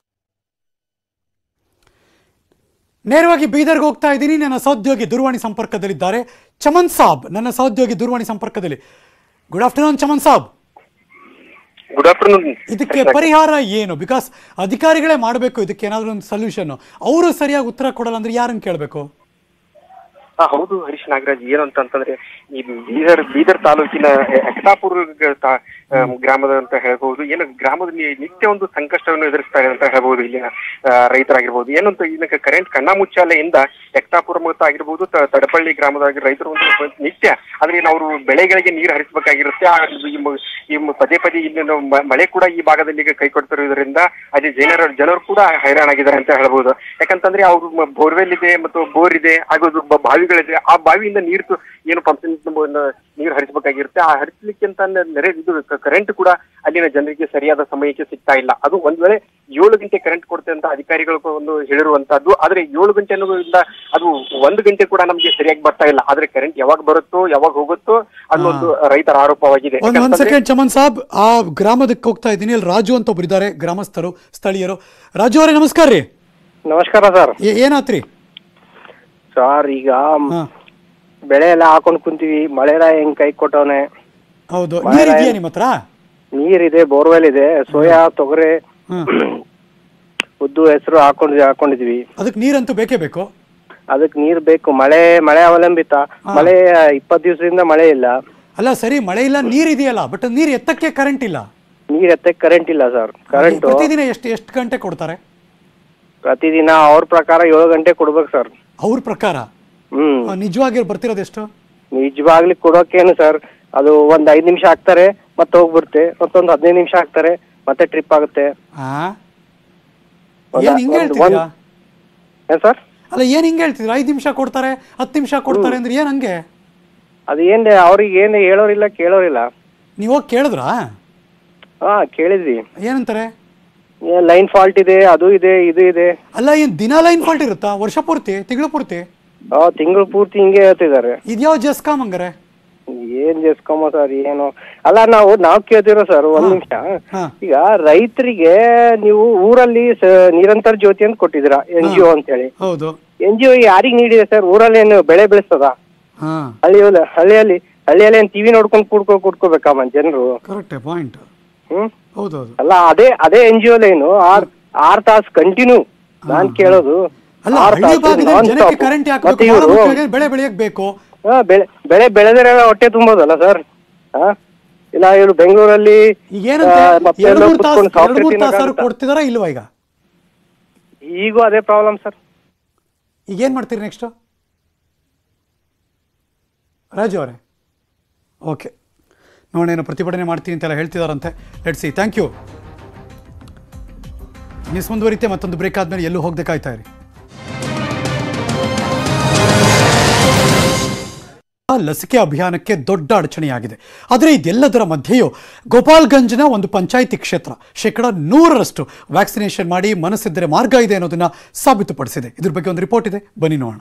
ನೇರವಾಗಿ ಬೀದರ್ಗೆ ಹೋಗ್ತಾ ಇದ್ದೀನಿ ನನ್ನ ಸಹೋದ್ಯೋಗಿ ದೂರವಾಣಿ ಸಂಪರ್ಕದಲ್ಲಿದ್ದಾರೆ ಚಮನ್ ಸಾಬ್ ನನ್ನ ಸಹೋದ್ಯೋಗಿ ದೂರವಾಣಿ ಸಂಪರ್ಕದಲ್ಲಿ good afternoon Chaman saab good afternoon ಇದಕ್ಕೆ ಪರಿಹಾರ ಏನು ಬಿಕಾಸ್ ಅಧಿಕಾರಿಗಳೇ ಮಾಡಬೇಕು ಇದಕ್ಕೆ ಏನಾದರೂ ಒಂದು ಸೊಲ್ಯೂಷನ್ ಅವರು ಸರಿಯಾಗಿ ಉತ್ತರ ಕೊಡಲ್ಲ ಅಂದ್ರೆ ಯಾರನ್ನು ಕೇಳಬೇಕು ಹಾ ಹೌದು ಹರೀಶ್ ನಾಗರಾಜ್ ಏನು ಅಂತ ಅಂತಂದ್ರೆ ಈ ಬೀದರ್ ಬೀದರ್ ತಾಲೂಕಿನ ಅಕಟಾಪುರ ತಾ- ಆ, ಗ್ರಾಮದ ಅಂತ ಹೇಳ್ಬಹುದು ಏನು ಗ್ರಾಮದ ನಿ- ನಿತ್ಯ ಒಂದು ಸಂಕಷ್ಟವನ್ನು ಎದುರಿಸ್ತಾ ಇದೆ ಅಂತ ಹೇಳ್ಬಹುದು ಇಲ್ಲಿನ ಆ, ರೈತರಾಗಿರ್ಬೋದು ಏನಂತ ಇದಕ್ಕೆ ಕರೆಂಟ್ ಕಣ್ಣಾಮುಚ್ಚಾಲೆಯಿಂದ ಎಕ್ಟಾಪುರ ಮತ್ತು ಆಗಿರ್ಬೋದು ತ- ತಡಪಳ್ಳಿ ಗ್ರಾಮದ ರೈತರು ಒಂದು ನಿತ್ಯ ಅಂದ್ರೆ ಏನು ಅವರು ಬೆಳೆಗಳಿಗೆ ನೀರು ಹರಿಸಬೇಕಾಗಿರುತ್ತೆ ಆ ಈ ಮ- ಈ ಮ- ಪದೇ ಪದೇ ಇಲ್ಲಿ ನಾವು ಮ- ಮಳೆ ಕೂಡ ಈ ಭಾಗದಲ್ಲಿ ಈಗ ಕೈ ಕೊಡ್ತಿರೋದ್ರಿಂದ ಅದೇ ಜನರ ಜನರು ಕೂಡ ಹೈರಾಣಾಗಿದ್ದಾರೆ ಅಂತ ಹೇಳ್ಬೋದು ಯಾಕಂತಂದ್ರೆ ಅವರು ಬೋರ್ವೆಲ್ ಇದೆ ಮತ್ತು ಬೋರ್ ಇದೆ ಹಾಗೂ ಅದು ಬ- ಬಾವಿಗಳಿದೆ ಆ ಬಾವಿಯಿಂದ ನೀರು ತು- ಏನು ಪಂಪ್ ನೀರು ಹರಿಸಬೇಕಾಗಿರುತ್ತೆ ಆ ಹರಿಸಲಿಕ್ಕೆ ಅಂತ ನೆರೆ ಇದು ಕರೆಂಟ್ ಕೂಡ ಅಲ್ಲಿನ ಜನರಿಗೆ ಸರಿಯಾದ ಸಮಯಕ್ಕೆ ಸಿಗ್ತಾ ಇಲ್ಲ ಅದು ಒಂದ್ ವೇಳೆ ಏಳು ಗಂಟೆ ಕರೆಂಟ್ ಕೊಡುತ್ತೆ ಅಂತ ಅಧಿಕಾರಿಗಳು ಒಂದು ಹೇಳಿರುವಂತದ್ದು ಆದ್ರೆ ಏಳು ಗಂಟೆ ಅನ್ನೋದ್ರಿಂದ ಅದು ಒಂದು ಗಂಟೆ ಕೂಡ ನಮ್ಗೆ ಸರಿಯಾಗಿ ಬರ್ತಾ ಇಲ್ಲ ಆದ್ರೆ ಕರೆಂಟ್ ಯಾವಾಗ ಬರುತ್ತೋ ಯಾವಾಗ ಹೋಗುತ್ತೋ ಅನ್ನೋದು ರೈತರ ಆರೋಪವಾಗಿದೆ ಒಂದ್ ಒಂದ್ ಯಾಕಂತಂದ್ರೆ- ಸೆಕೆಂಡ್ ಚಮನ್ ಸಾಬ್ ಆ ಗ್ರಾಮದಕ್ಕೆ ಹೋಗ್ತಾ ಇದ್ದೀನಿ ಅಲ್ಲಿ ರಾಜು ಅಂತ ಒಬ್ರು ಇದ್ದಾರೆ ಗ್ರಾಮಸ್ಥರು ಸ್ಥಳೀಯರು ರಾಜು ಅವರೇ ನಮಸ್ಕಾರ ರೀ ನಮಸ್ಕಾರ ಸರ್ ಏ- ಏನಾತ್ರಿ ಸರ್ ಈಗ ಬೆಳೆ ಎಲ್ಲ ಹಾಕೊಂಡ್ ಕುಂತೀವಿ ಮಳೆರ ಹೆಂಗ್ ಕೈ ಕೊಟ್ಟವನೆ ಹೌದು ಮಳೆ ನೀರ್ ಇದೆಯಾ ರಾಯ- ನಿಮ್ಮ ಹತ್ರ ನೀರಿದೆ ಬೋರ್ವೆಲ್ ಇದೆ ಸೋಯಾ ತೊಗರೆ ಉದ್ದು ಹೆಸರು ಹಾಕೊಂಡ್ ಹಾಕೊಂಡಿದ್ವಿ ಅದಕ್ಕೆ ನೀರಂತೂ ಬೇಕೇ ಬೇಕು ಅದಕ್ ನೀರ್ ಬೇಕು ಮಳೆ ಮಳೆ ಅವಲಂಬಿತ ಮಳೆ ಇಪ್ಪತ್ ದಿವಸದಿಂದ ಮಳೆ ಇಲ್ಲ ಅಲ್ಲ ಸರಿ ಮಳೆ ಇಲ್ಲ ನೀರ್ ಇದೆಯಲ್ಲ ಬಟ್ ನೀರ್ ಎತ್ತಕ್ಕೆ ಕರೆಂಟ್ ಇಲ್ಲ ನೀರ್ ಎತ್ತಕ್ ಕರೆಂಟ್ ಇಲ್ಲ ಸರ್ ಕರೆಂಟ್ ಪ್ರತಿದಿನ ಎಷ್ಟು ಎಷ್ಟು ಗಂಟೆ ಕೊಡ್ತಾರೆ ಪ್ರತಿದಿನ ಅವ್ರ ಪ್ರಕಾರ ಏಳು ಗಂಟೆ ಕೊಡ್ಬೇಕು ಸರ್ ಅವ್ರ ಪ್ರಕಾರ ಹ್ಮ್ ಆ, ನಿಜವಾಗಿ ಬರ್ತಿರೋದು ಎಷ್ಟು ನಿಜವಾಗ್ಲಿ ಕೊಡೋಕೇನು ಸರ್ ಅದು ಒಂದ್ ಐದ್ ನಿಮಿಷ ಹಾಕ್ತಾರೆ ಮತ್ತೆ ಹೋಗ್ಬಿಡುತ್ತೆ ಮತ್ತೊಂದ್ ಹದಿನೈದು ನಿಮಿಷ ಹಾಕ್ತಾರೆ ಮತ್ತೆ ಟ್ರಿಪ್ ಆಗುತ್ತೆ ಆ ಒಂದ- ಏನ್ ಹಿಂಗ್ ಒಂದ್- ಹೇಳ್ತಿದ್ದೀರಾ ಏನ್ ಸರ್ ಅಲ್ಲ ಏನ್ ಹಿಂಗ್ ಹೇಳ್ತಿದ್ರ ಐದ್ ನಿಮಿಷ ಕೊಡ್ತಾರೆ ಹತ್ತು ನಿಮಿಷ ಕೊಡ್ತಾರೆ ಅಂದ್ರೆ ಏನ್ ಹಂಗೆ ಅದು ಏನ್ ಅವ್ರಿಗೆ ಏನ್ ಹೇಳೋರಿಲ್ಲ ಕೇಳೋರಿಲ್ಲ ನೀವ್ ಹೋಗಿ ಕೇಳಿದ್ರಾ ಹಾ ಕೇಳಿದ್ವಿ ಏನಂತಾರೆ ಲೈನ್ ಫಾಲ್ಟ್ ಇದೆ ಅದು ಇದೆ ಇದು ಇದೆ ಅಲ್ಲ ಏನ್ ದಿನ ಲೈನ್ ಫಾಲ್ಟ್ ಇರುತ್ತಾ ವರ್ಷ ಪೂರ್ತಿ ತಿಂಗಳು ಪೂರ್ತಿ ಆ ತಿಂಗಳು ಪೂರ್ತಿ ಹಿಂಗೆ ಹೇಳ್ತಿದ್ದಾರೆ ಇದ್ಯಾವ ಜಸ್ಕಾಮ್ ಹಂಗಾರೆ ಏನ್ ಜಸ್ಕೊಮ್ಮ ಸರ್ ಏನು ಅಲ್ಲ ನಾವು ನಾವ್ ಕೇಳ್ತಿರೋ ಸರ್ ಒಂದ್ ನಿಮಿಷ ಈಗ ರೈತರಿಗೆ ನೀವು ಊರಲ್ಲಿ ಸ- ನಿರಂತರ ಜ್ಯೋತಿ ಅಂತ ಕೊಟ್ಟಿದ್ದೀರಾ ಎನ್ ಜಿ ಒ ಅಂತ ಹೇಳಿ ಹೌದು ಎನ್ ಜಿ ಒ ಯಾರಿಗ್ ನೀಡಿದೆ ಸರ್ ಊರಲ್ಲಿ ಏನು ಬೆಳೆ ಬೆಳೆಸ್ತದ ಹಾ ಹಳ್ಳಿಯಲ್ಲಿ ಹಳ್ಳಿಯಲ್ಲಿ ಹಳ್ಳಿಯಲ್ಲಿ ಏನ್ ಟಿವಿ ನೋಡ್ಕೊಂಡು ಕೂಡ್ಕೊ ಕೂಡ್ಕೋಬೇಕಮ್ಮ ಜನರು ಕರೆಕ್ಟ್ ಪಾಯಿಂಟ್ ಹ್ಮ್ ಹೌದೌದು ಅಲ್ಲ ಅದೇ ಅದೇ ಎನ್ ಜಿ ಒ ಲೈನು ಆರ್ ಆರ್ ತಾಸ್ ಕಂಟಿನ್ಯೂ ನಾನ್ ಕೇಳೋದು ಅಲ್ಲ ಆರು ಹಳ್ಳಿ ತಾಸು ಭಾಗದಲ್ಲಿ non ಜನಕ್ಕೆ stop. ಕರೆಂಟ್ ಮತ್ತೆ ಹಾಕಬೇಕು ಇವ್ರು ಬೆಳೆ ಬೆಳೆಯಕ್ ಬೇಕು ಹಾ, ಬೆಳೆ ಬೆಳೆ ಬೆಳೆದ್ರೆ ಹೊಟ್ಟೆ ತುಂಬೋದಲ್ಲ ಸರ್ ಹಾ ಇಲ್ಲ ಇವ್ರು ಬೆಂಗಳೂರಲ್ಲಿ ಈಗ ಏನಂತೆ ಆ, ಮತ್ತೆ ಎರಡು ಎಲ್ಲೋ ಮೂರು ತಾಸು ಕುತ್ಕೊಂಡು ಎರಡು ಮೂರು ತಾಸು ಸಾಫ್ಟ್ವೇರ್ ಕೊಡ್ತಿದಾರಾ ಇಲ್ವಾ ಈಗ ಈಗೂ ಅದೇ ಪ್ರಾಬ್ಲಮ್ ಸರ್ ಈಗ ಏನ್ ಮಾಡ್ತೀರಿ ನೆಕ್ಸ್ಟ್ ರಾಜು ಅವರೇ ಓಕೆ ನೋಡೇನು ಪ್ರತಿಭಟನೆ ಮಾಡ್ತೀನಿ ಅಂತೆಲ್ಲ ಹೇಳ್ತಿದಾರಂತೆ let see thank you news ಮುಂದುವರಿತೆ ಮತ್ತೊಂದು ಬ್ರೇಕ್ ಆದ್ಮೇಲೆ ಎಲ್ಲೂ ಹೋಗದೆ ಕಾಯ್ತಾ ಇರಿ ಆ ಲಸಿಕೆ ಅಭಿಯಾನಕ್ಕೆ ದೊಡ್ಡ ಅಡಚಣೆಯಾಗಿದೆ ಆದರೆ ಇದೆಲ್ಲದರ ಮಧ್ಯೆಯೂ ಗೋಪಾಲ್ಗಂಜ್ನ ಒಂದು ಪಂಚಾಯಿತಿ ಕ್ಷೇತ್ರ ಶೇಕಡ ನೂರರಷ್ಟು ವ್ಯಾಕ್ಸಿನೇಷನ್ ಮಾಡಿ ಮನಸ್ಸಿದ್ದರೆ ಮಾರ್ಗ ಇದೆ ಅನ್ನೋದನ್ನ ಸಾಬೀತುಪಡಿಸಿದೆ ಇದ್ರ ಬಗ್ಗೆ ಒಂದು ರಿಪೋರ್ಟ್ ಇದೆ ಬನ್ನಿ ನೋಡೋಣ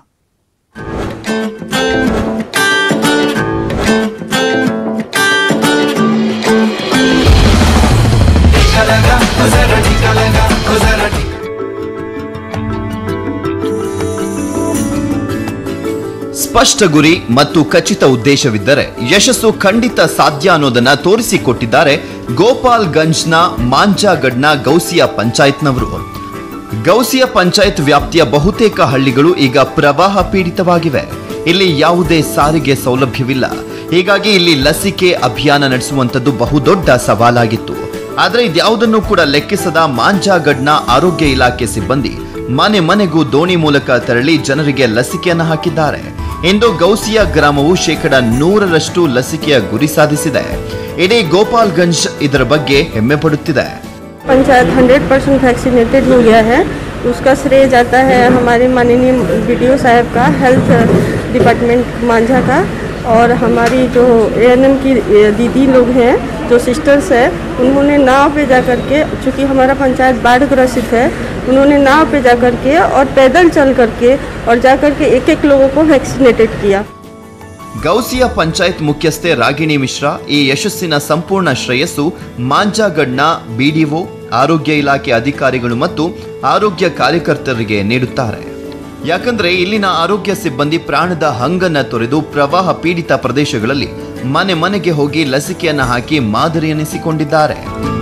ಸ್ಪಷ್ಟ ಗುರಿ ಮತ್ತು ಖಚಿತ ಉದ್ದೇಶವಿದ್ದರೆ ಯಶಸ್ಸು ಖಂಡಿತ ಸಾಧ್ಯ ಅನ್ನೋದನ್ನ ತೋರಿಸಿಕೊಟ್ಟಿದ್ದಾರೆ ಗೋಪಾಲ್ ಗಂಜ್ನ ಮಾಂಜಾಗಡ್ನ ಗೌಸಿಯಾ ಪಂಚಾಯತ್ನವರು ಗೌಸಿಯಾ ಪಂಚಾಯತ್ ವ್ಯಾಪ್ತಿಯ ಬಹುತೇಕ ಹಳ್ಳಿಗಳು ಈಗ ಪ್ರವಾಹ ಪೀಡಿತವಾಗಿವೆ ಇಲ್ಲಿ ಯಾವುದೇ ಸಾರಿಗೆ ಸೌಲಭ್ಯವಿಲ್ಲ ಹೀಗಾಗಿ ಇಲ್ಲಿ ಲಸಿಕೆ ಅಭಿಯಾನ ನಡೆಸುವಂಥದ್ದು ಬಹುದೊಡ್ಡ ಸವಾಲಾಗಿತ್ತು ಆದರೆ ಇದ್ಯಾವುದನ್ನು ಕೂಡ ಲೆಕ್ಕಿಸದ ಮಾಂಜಾಗಡ್ನ ಆರೋಗ್ಯ ಇಲಾಖೆ ಸಿಬ್ಬಂದಿ ಮನೆ ಮನೆಗೂ ದೋಣಿ ಮೂಲಕ ತೆರಳಿ ಜನರಿಗೆ ಲಸಿಕೆಯನ್ನು ಹಾಕಿದ್ದಾರೆ ಇಂದು ಗೌಸಿಯಾ ಗ್ರಾಮವು ಶೇಕಡ ನೂರರಷ್ಟು ಲಸಿಕೆಯ ಗುರಿ ಸಾಧಿಸಿದೆ ಇಡೀ ಗೋಪಾಲ್ಗಂಜ್ ಇದರ ಬಗ್ಗೆ ಹೆಮ್ಮೆ ಪಡುತ್ತಿದೆ पंचायत 100 परसेंट वैक्सीनेटेड हो गया है उसका श्रेय जाता है हमारे माननीय वीडियो साहब का हेल्थ डिपार्टमेंट मांझा का और हमारी जो एएनएम की दीदी लोग हैं जो सिस्टर्स हैं उन्होंने नाव पे जा कर के चूँकि हमारा पंचायत बाढ़ ग्रसित है उन्होंने नाव पे जा कर के और पैदल चल कर के और जा कर के एक एक लोगों को वैक्सीनेटेड किया ಗೌಸಿಯಾ ಪಂಚಾಯತ್ ಮುಖ್ಯಸ್ಥೆ ರಾಗಿಣಿ ಮಿಶ್ರಾ ಈ ಯಶಸ್ಸಿನ ಸಂಪೂರ್ಣ ಶ್ರೇಯಸ್ಸು ಮಾಂಜಾಗಡ್ನ ಬಿಡಿಒ ಆರೋಗ್ಯ ಇಲಾಖೆ ಅಧಿಕಾರಿಗಳು ಮತ್ತು ಆರೋಗ್ಯ ಕಾರ್ಯಕರ್ತರಿಗೆ ನೀಡುತ್ತಾರೆ ಯಾಕಂದ್ರೆ ಇಲ್ಲಿನ ಆರೋಗ್ಯ ಸಿಬ್ಬಂದಿ ಪ್ರಾಣದ ಹಂಗನ್ನ ತೊರೆದು ಪ್ರವಾಹ ಪೀಡಿತ ಪ್ರದೇಶಗಳಲ್ಲಿ ಮನೆ ಮನೆಗೆ ಹೋಗಿ ಲಸಿಕೆಯನ್ನ ಹಾಕಿ ಮಾದರಿ ಎನಿಸಿಕೊಂಡಿದ್ದಾರೆ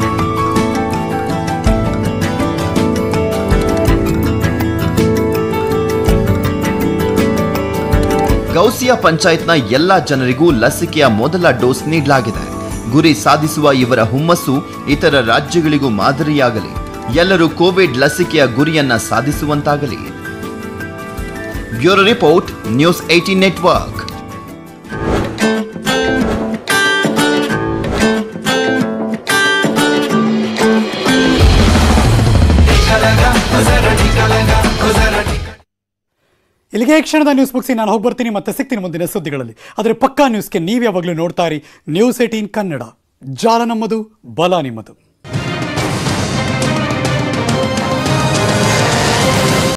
ಗೌಸಿಯಾ ಪಂಚಾಯತ್ನ ಎಲ್ಲಾ ಜನರಿಗೂ ಲಸಿಕೆಯ ಮೊದಲ ಡೋಸ್ ನೀಡಲಾಗಿದೆ ಗುರಿ ಸಾಧಿಸುವ ಇವರ ಹುಮ್ಮಸ್ಸು ಇತರ ರಾಜ್ಯಗಳಿಗೂ ಮಾದರಿಯಾಗಲಿ ಎಲ್ಲರೂ ಕೋವಿಡ್ ಲಸಿಕೆಯ ಗುರಿಯನ್ನ ಸಾಧಿಸುವಂತಾಗಲಿ bureau report news eighteen network ಇಲ್ಲಿಗೆ ಈ ಕ್ಷಣದ ನ್ಯೂಸ್ ಮುಗಿಸಿ ನಾನು ಹೋಗಿ ಬರ್ತೀನಿ ಮತ್ತೆ ಸಿಗ್ತೀನಿ ಮುಂದಿನ ಸುದ್ದಿಗಳಲ್ಲಿ ಆದರೆ ಪಕ್ಕಾ ನ್ಯೂಸ್ಗೆ ನೀವು ಯಾವಾಗಲೂ ನೋಡ್ತಾ ಇರಿ ನ್ಯೂಸ್ ಏಟೀನ್ ಕನ್ನಡ ಜಾಲ ನಮ್ಮದು ಬಲ ನಿಮ್ಮದು